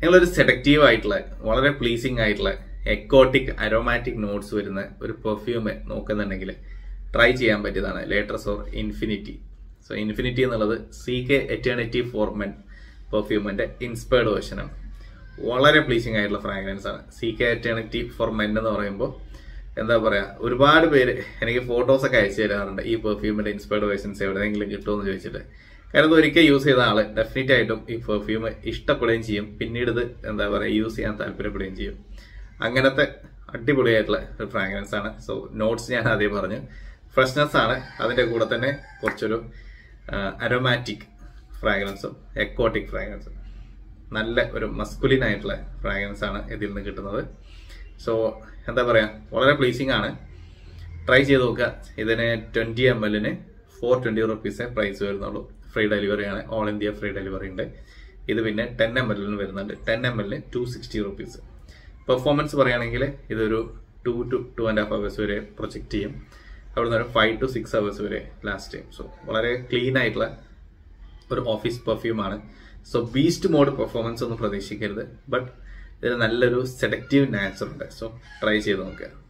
നിങ്ങളൊരു സെഡക്റ്റീവ് ആയിട്ടുള്ള വളരെ പ്ലീസിങ് ആയിട്ടുള്ള എക്കോട്ടിക് അരോമാറ്റിക് നോട്ട്സ് വരുന്ന ഒരു പെർഫ്യൂം നോക്കുന്നുണ്ടെങ്കിൽ ട്രൈ ചെയ്യാൻ പറ്റിയതാണ് ലേറ്റർസ് ഓർ ഇൻഫിനിറ്റി സോ ഇൻഫിനിറ്റി എന്നുള്ളത് C K eternity for men പെർഫ്യൂമിന്റെ ഇൻസ്പയർഡ് വേർഷനാണ് വളരെ പ്ലീസിങ് ആയിട്ടുള്ള ഫ്രാഗ്രൻസ് ആണ് C K eternity for men എന്ന് പറയുമ്പോൾ എന്താ പറയാ ഒരുപാട് പേര് എനിക്ക് ഫോട്ടോസ് ഒക്കെ അയച്ചു തരാറുണ്ട് ഈ പെർഫ്യൂമിന്റെ ഇൻസ്പയർഡ് വേർഷൻസ് എവിടെയെങ്കിലും കിട്ടുമെന്ന് ചോദിച്ചിട്ട് കാരണം ഇത് ഒരിക്കൽ യൂസ് ചെയ്ത ആള് ഡെഫിനറ്റ് ആയിട്ടും ഈ പെർഫ്യൂം ഇഷ്ടപ്പെടുകയും ചെയ്യും പിന്നീട് ഇത് എന്താ പറയാ യൂസ് ചെയ്യാൻ താല്പര്യപ്പെടുകയും ചെയ്യും അങ്ങനത്തെ അടിപൊളിയായിട്ടുള്ള ഒരു ഫ്രാഗ്രൻസ് ആണ് സോ നോട്ട്സ് ഞാൻ ആദ്യം പറഞ്ഞു ഫ്രഷ്നെസ് ആണ് അതിന്റെ കൂടെ തന്നെ കുറച്ചൊരു അരോമാറ്റിക് ഫ്രാഗ്രൻസും എക്കോട്ടിക് ഫ്രാഗ്രൻസും നല്ല ഒരു മസ്കുലിൻ ആയിട്ടുള്ള ഫ്രാഗ്രൻസ് ആണ് ഇതിൽ നിന്ന് കിട്ടുന്നത് സോ എന്താ പറയാ വളരെ പ്ലീസിങ് ആണ് ട്രൈ ചെയ്ത് നോക്കുക ഇതിന് ട്വന്റി എം എല്ലിന് ഫോർ ട്വന്റി റുപ്പീസേ പ്രൈസ് വരുന്നുള്ളൂ ഫ്രീ ഡെലിവറി ആണ് ഓൾ ഇന്ത്യ ഫ്രീ ഡെലിവറി ഉണ്ട് ഇത് പിന്നെ ടെൻ എം എല്ലിന് വരുന്നുണ്ട് ടെൻ എം എല്ലിന് ടു സിക്സ്റ്റി റുപ്പീസ് പെർഫോമൻസ് പറയുകയാണെങ്കിൽ ഇതൊരു two two two and half hours വരെ പ്രൊജക്ട് ചെയ്യും അവിടുന്ന് ഒരു ഫൈവ് ടു സിക്സ് അവേഴ്സ് വരെ ലാസ്റ്റ് ടൈം സോ വളരെ ക്ലീൻ ആയിട്ടുള്ള ഒരു ഓഫീസ് പെർഫ്യൂം ആണ് സോ ബീസ്റ്റ് മോഡ് പെർഫോമൻസ് ഒന്നും പ്രതീക്ഷിക്കരുത് ബട്ട് ഇതിന് നല്ലൊരു സെഡക്റ്റീവ് നാച്ചർ ഉണ്ട് സോ ട്രൈ ചെയ്ത് നോക്കുക